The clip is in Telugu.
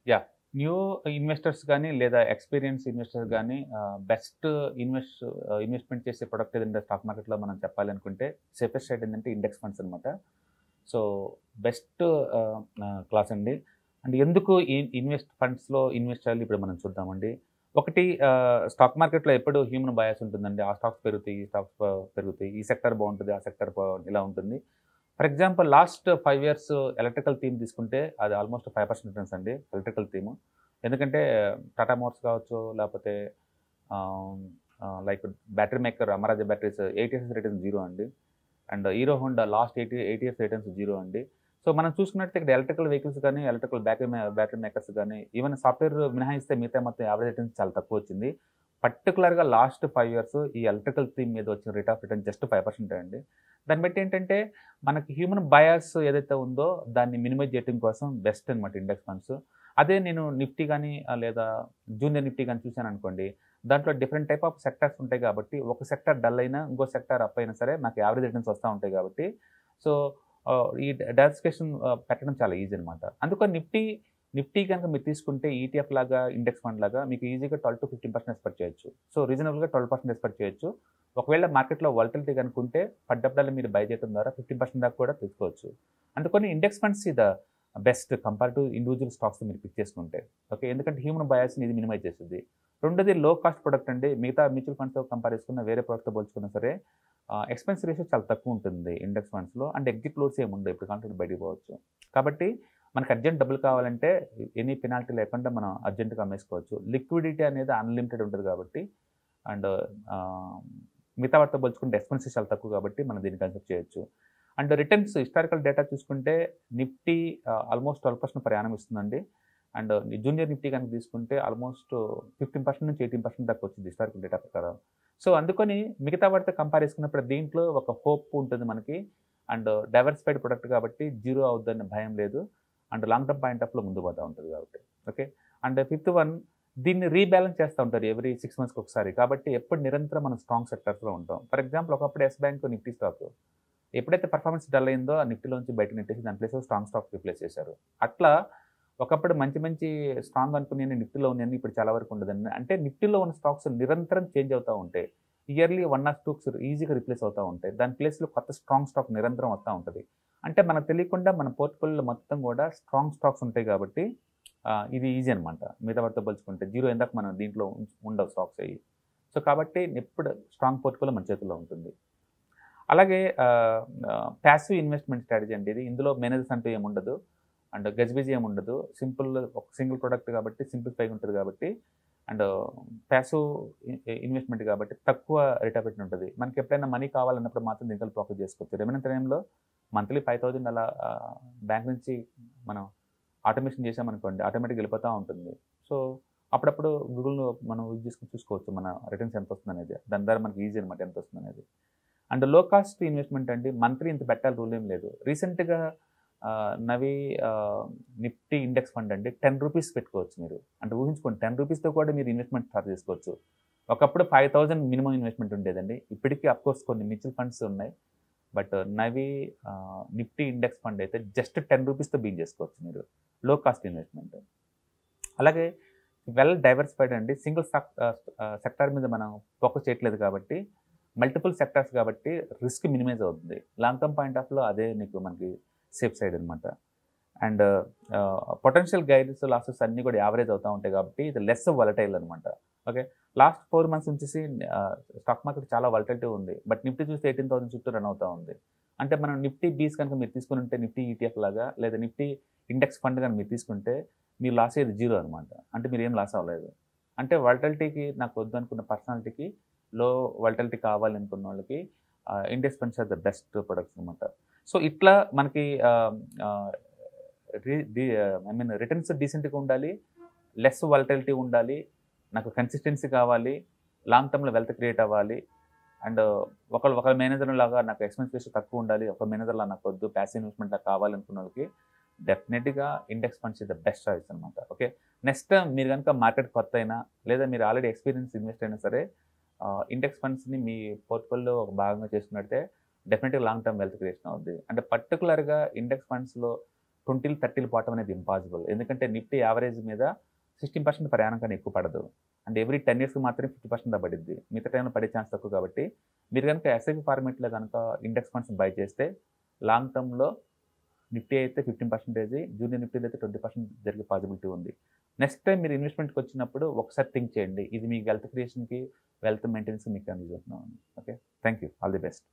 న్యూ ఇన్వెస్టర్స్ కానీ లేదా ఎక్స్పీరియన్స్ ఇన్వెస్టర్స్ కానీ బెస్ట్ ఇన్వెస్ట్ ఇన్వెస్ట్మెంట్ చేసే ప్రొడక్ట్ ఏదంటే స్టాక్ మార్కెట్లో మనం చెప్పాలి అనుకుంటే సేఫెస్ట్ సైడ్ ఏంటంటే ఇండెక్స్ ఫండ్స్ అనమాట సో బెస్ట్ క్లాస్ అండి అండ్ ఎందుకు ఈ ఇన్వెస్ట్ ఫండ్స్లో ఇన్వెస్ట్ చేయాలి ఇప్పుడు మనం చూద్దామండి ఒకటి స్టాక్ మార్కెట్లో ఎప్పుడు హ్యూమన్ బయాస్ ఉంటుందండి ఆ స్టాక్స్ పెరుగుతాయి ఈ స్టాక్స్ పెరుగుతాయి ఈ సెక్టర్ బాగుంటుంది ఆ సెక్టర్ ఇలా ఉంటుంది for example last five years electrical theme తీసుకుంటే అది ఆల్మోస్ట్ ఫైవ్ పర్సెంట్ రిటర్న్స్ అండి ఎలక్ట్రికల్ థీమ్ ఎందుకంటే టాటా మోటార్స్ కావచ్చు లేకపోతే like battery maker Amaraja batteries eight years returns zero అండి and Hero Honda last eighty eight years returns zero అండి సో మనం చూసుకున్నట్టు ఇక్కడ ఎలక్ట్రికల్ వెహికల్స్ కానీ ఎలక్ట్రికల్ బ్యాటరీ బ్యాటరీ మేకర్స్ కానీ ఈవెన్ సాఫ్ట్వేర్ మినహాయిస్తే మిగతా మొత్తం యావరేజ్ రిటర్న్స్ చాలా తక్కువ వచ్చింది పర్టికులర్గా లాస్ట్ ఫైవ్ ఇయర్స్ ఈ ఎలక్ట్రికల్ థీమ్ మీద వచ్చిన rate of return just five percent అండి దాన్ని బట్టి ఏంటంటే మనకి హ్యూమన్ బయాస్ ఏదైతే ఉందో దాన్ని మినిమైజ్ చేయడం కోసం బెస్ట్ అనమాట ఇండెక్స్ ఫండ్స్ అదే నేను నిఫ్టీ కానీ లేదా జూనియర్ నిఫ్టీ కానీ చూశాను అనుకోండి దాంట్లో డిఫరెంట్ టైప్ ఆఫ్ సెక్టర్స్ ఉంటాయి కాబట్టి ఒక సెక్టర్ డల్ అయినా ఇంకో సెక్టర్ అప్ అయినా సరే నాకు యావరేజ్ రిటర్న్స్ వస్తూ ఉంటాయి కాబట్టి సో ఈ డైవర్సిఫికేషన్ పెట్టడం చాలా ఈజీ అనమాట అందుకని నిఫ్టీ నిఫ్టీ కనుక మీరు తీసుకుంటే ఈటీఎఫ్ లాగా ఇండెక్స్ ఫండ్ లాగా మీకు ఈజీగా twelve to fifteen percent expect చేయొచ్చు సో రీజనబుల్గా ట్వెల్వ్ పర్సెంట్ ఎక్స్పెక్ట్ చేయొచ్చు ఒకవేళ మార్కెట్లో వాలిటిలిటీ కనుక్కుంటే పడ్డప్పుడల్లా మీరు బై చేయడం ద్వారా ఫిఫ్టీన్ పర్సెంట్ దాకా కూడా తీసుకోవచ్చు అందుకని ఇండెక్స్ ఫండ్స్ ఇది best compare to individual stocks మీరు పిక్ చేసుకుంటే ఓకే ఎందుకంటే హ్యూమన్ బయాస్ని ఇది మినిమైజ్ చేస్తుంది రెండోది లో కాస్ట్ ప్రొడక్ట్ అండి మిగతా మ్యూచువల్ ఫండ్స్తో కంపేర్ చేసుకున్న వేరే ప్రొడక్ట్తో పోల్చుకున్నా సరే ఎక్స్పెన్స్ రేషియో చాలా తక్కువ ఉంటుంది ఇండెక్స్ ఫండ్స్లో అండ్ ఎగ్జిట్ లోడ్స్ ఏమి ఉండవు ఇప్పుడు కాంటే బయటికి పోవచ్చు కాబట్టి మనకి అర్జెంట్ డబ్బులు కావాలంటే ఎనీ పెనాల్టీ లేకుండా మనం అర్జెంట్గా అమ్మేసుకోవచ్చు లిక్విడిటీ అనేది అన్లిమిటెడ్ ఉంటుంది కాబట్టి అండ్ మిగతా వాటితో పోల్చుకుంటే ఎక్స్పెన్సెస్ చాలా తక్కువ కాబట్టి మనం దీన్ని కన్సిడర్ చేయొచ్చు అండ్ రిటర్న్స్ హిస్టారికల్ డేటా చూసుకుంటే నిఫ్టీ ఆల్మోస్ట్ ట్వెల్వ్ పర్సెంట్ ప్రయాణం ఇస్తుందండి అండ్ జూనియర్ నిఫ్టీ కనుక తీసుకుంటే ఆల్మోస్ట్ ఫిఫ్టీన్ పర్సెంట్ నుంచి ఎయిటీన్ పర్సెంట్ దాకా వచ్చింది హిస్టారికల్ డేటా ప్రకారం సో అందుకని మిగతా వాటితో కంపేర్ చేసుకున్నప్పుడు దీంట్లో ఒక హోప్ ఉంటుంది మనకి అండ్ డైవర్సిఫైడ్ ప్రొడక్ట్ కాబట్టి జీరో అవుద్దన్న భయం లేదు అండ్ లాంగ్ టర్మ్ పాయింట్ ఆఫ్లో ముందు పోతూ ఉంటుంది కాబట్టి ఓకే అండ్ ఫిఫ్త్ వన్ దీన్ని రీబ్యాలెన్స్ చేస్తూ ఉంటారు ఎవ్రీ సిక్స్ మంత్స్కి ఒకసారి కాబట్టి ఎప్పుడు నిరంతరం మనం స్ట్రాంగ్ సెక్టర్స్లో ఉంటాం ఫర్ ఎగ్జాంపుల్ ఒకప్పుడు ఎస్ బ్యాంక్ నిఫ్టీ స్టాక్ ఎప్పుడైతే పర్ఫార్మెన్స్ డల్ అయిందో ఆ నిఫ్టీలోంచి బయట నెట్టేసి దాని ప్లేస్ స్ట్రాంగ్ స్టాక్ రిప్లేస్ చేశారు అట్లా ఒకప్పుడు మంచి మంచి స్ట్రాంగ్ అనుకునే నిఫ్టీలో ఉన్నాయని ఇప్పుడు చాలా వరకు ఉండదండి అంటే నిఫ్టీలో ఉన్న స్టాక్స్ నిరంతరం చేంజ్ అవుతూ ఉంటాయి ఇయర్లీ వన్ ఆర్ స్టాక్స్ ఈజీగా రిప్లేస్ అవుతూ ఉంటాయి దాని ప్లేస్లో కొత్త స్ట్రాంగ్ స్టాక్ నిరంతరం వస్తూ ఉంటుంది అంటే మనకు తెలియకుండా మన పోర్ట్ఫోలియోలో మొత్తం కూడా స్ట్రాంగ్ స్టాక్స్ ఉంటాయి కాబట్టి ఇది ఈజీ అనమాట మిగతా వాటితో పోల్చుకుంటే జీరో ఎందాక మనం దీంట్లో ఉండవు స్టాక్స్ అయ్యి సో కాబట్టి ఎప్పుడు స్ట్రాంగ్ పోర్ట్ఫోలియో మన చేతిలో ఉంటుంది అలాగే ప్యాసివ్ ఇన్వెస్ట్మెంట్ స్ట్రాటజీ అండి ఇది ఇందులో మేనేజర్స్ అంటూ ఏముండదు అండ్ గజిబిజీ ఏముండదు సింపుల్ ఒక సింగిల్ ప్రొడక్ట్ కాబట్టి సింప్లిఫై ఉంటుంది కాబట్టి అండ్ ప్యాసివ్ ఇన్వెస్ట్మెంట్ కాబట్టి తక్కువ రేట్ ఆఫ్ రిటర్న్ ఉంటుంది మనకి ఎప్పుడైనా మనీ కావాలన్నప్పుడు మాత్రం దీంట్లో ప్రాఫిట్ చేసుకోవచ్చు రెమినెంట్ టైంలో మంత్లీ ఫైవ్ థౌజండ్ అలా బ్యాంక్ నుంచి మనం ఆటోమేషన్ చేసామనుకోండి ఆటోమేటిక్ వెళ్ళిపోతూ ఉంటుంది సో అప్పుడప్పుడు గూగుల్లో మనం యూజ్ చేసుకుని చూసుకోవచ్చు మన రిటర్న్స్ ఎంత వస్తుంది అనేది దాని ద్వారా మనకి ఈజీ అనమాట ఎంత వస్తుంది అనేది అండ్ లో కాస్ట్ ఇన్వెస్ట్మెంట్ అండి మంత్లీ ఇంత పెట్టాలి రూల్ ఏం లేదు రీసెంట్గా నవి నిఫ్టీ ఇండెక్స్ ఫండ్ అండి టెన్ రూపీస్ పెట్టుకోవచ్చు మీరు అంటే ఊహించుకోండి టెన్ రూపీస్తో కూడా మీరు ఇన్వెస్ట్మెంట్ స్టార్ట్ చేసుకోవచ్చు ఒకప్పుడు ఫైవ్ థౌజండ్ మినిమం ఇన్వెస్ట్మెంట్ ఉండేదండి ఇప్పటికీ అఫ్కోర్స్ కొన్ని మ్యూచువల్ ఫండ్స్ ఉన్నాయి but Navi Nifty index fund అయితే జస్ట్ టెన్ రూపీస్తో బీన్ చేసుకోవచ్చు మీరు లో కాస్ట్ ఇన్వెస్ట్మెంట్ అలాగే వెల్ డైవర్సిఫైడ్ అండి సింగిల్ సెక్టార్ మీద మనం ఫోకస్ చేయట్లేదు కాబట్టి మల్టిపుల్ సెక్టార్స్ కాబట్టి రిస్క్ మినిమైజ్ అవుతుంది లాంగ్ టర్మ్ పాయింట్ ఆఫ్లో అదే నీకు మనకి సేఫ్ సైడ్ అనమాట అండ్ పొటెన్షియల్ గైడ్స్ లాసెస్ అన్నీ కూడా యావరేజ్ అవుతూ ఉంటాయి కాబట్టి ఇది లెస్ వలటైల్ అనమాట ఓకే లాస్ట్ ఫోర్ మంత్స్ వచ్చేసి స్టాక్ మార్కెట్ చాలా వలటైలిటీ ఉంది బట్ నిఫ్టీ చూస్తే ఎయిటీన్ థౌసండ్ చుట్టూ రన్ అవుతూ ఉంది అంటే మనం నిఫ్టీ బీస్ కనుక మీరు తీసుకుని ఉంటే నిఫ్టీ ఈటీఎఫ్ లాగా లేదా నిఫ్టీ ఇండెక్స్ ఫండ్ కనుక మీరు తీసుకుంటే మీరు లాస్ అయ్యేది జీరో అనమాట అంటే మీరు ఏం లాస్ అవ్వలేదు అంటే వల్టలిటీకి నాకు వద్దు అనుకున్న పర్సనాలిటీకి లో వల్టలిటీ కావాలనుకున్న వాళ్ళకి index funds are the best products అనమాట సో ఇట్లా మనకి ఐ మీన్ రిటర్న్స్ డీసెంట్గా ఉండాలి లెస్ వల్టలిటీ ఉండాలి నాకు కన్సిస్టెన్సీ కావాలి లాంగ్ టర్మ్లో వెల్త్ క్రియేట్ అవ్వాలి అండ్ ఒకళ్ళు ఒక మేనేజర్ లాగా నాకు ఎక్స్పెన్స్ రేషియో తక్కువ ఉండాలి ఒక మేనేజర్ లాగా నాకు వద్దు ప్యాసివ్ ఇన్వెస్ట్మెంట్ లాగా కావాలనుకున్న వాళ్ళకి డెఫినెట్గా index funds is the best choice అనమాట ఓకే నెక్స్ట్ మీరు కనుక మార్కెట్ కొత్త అయినా లేదా మీరు ఆల్రెడీ ఎక్స్పీరియన్స్ ఇన్వెస్ట్ అయినా సరే ఇండెక్స్ ఫండ్స్ని మీ పోర్ట్ఫోలియో ఒక భాగంగా చేసుకున్నట్టే డెఫినెట్గా లాంగ్ టర్మ్ వెల్త్ క్రియేషన్ అవుద్ది అంటే పర్టికులర్గా ఇండెక్స్ ఫండ్స్లో ట్వంటీలు థర్టీలు పోవటం అనేది ఇంపాసిబుల్ ఎందుకంటే నిఫ్టీ యావరేజ్ మీద సిక్స్టీన్ పర్సెంట్ ప్రయాణం కానీ ఎక్కువ పడదు అండ్ ఎవ్రీ టెన్ ఇయర్స్కి మాత్రమే ఫిఫ్టీ పర్సెంట్ పడిద్ది మిగతా టైంలో పడే ఛాన్స్ తక్కువ కాబట్టి మీరు కనుక ఎస్ఐపి ఫార్మేట్లో కనుక ఇండెక్స్ ఫండ్స్ బై చేస్తే లాంగ్ టర్మ్లో నిఫ్టీ అయితే ఫిఫ్టీన్ పర్సెంటేజ్ జూనియర్ నిఫ్టీలో అయితే ట్వంటీ పర్సెంట్ జరిగే పాసిబిలిటీ ఉంది నెక్స్ట్ టైం మీరు ఇన్వెస్ట్మెంట్కి వచ్చినప్పుడు ఒకసారి థింక్ చేయండి ఇది మీ వెల్త్ క్రియేషన్కి వెల్త్ మెయింటెనెన్స్కి మీకు యూజ్ అవుతున్నాం okay thank you all the best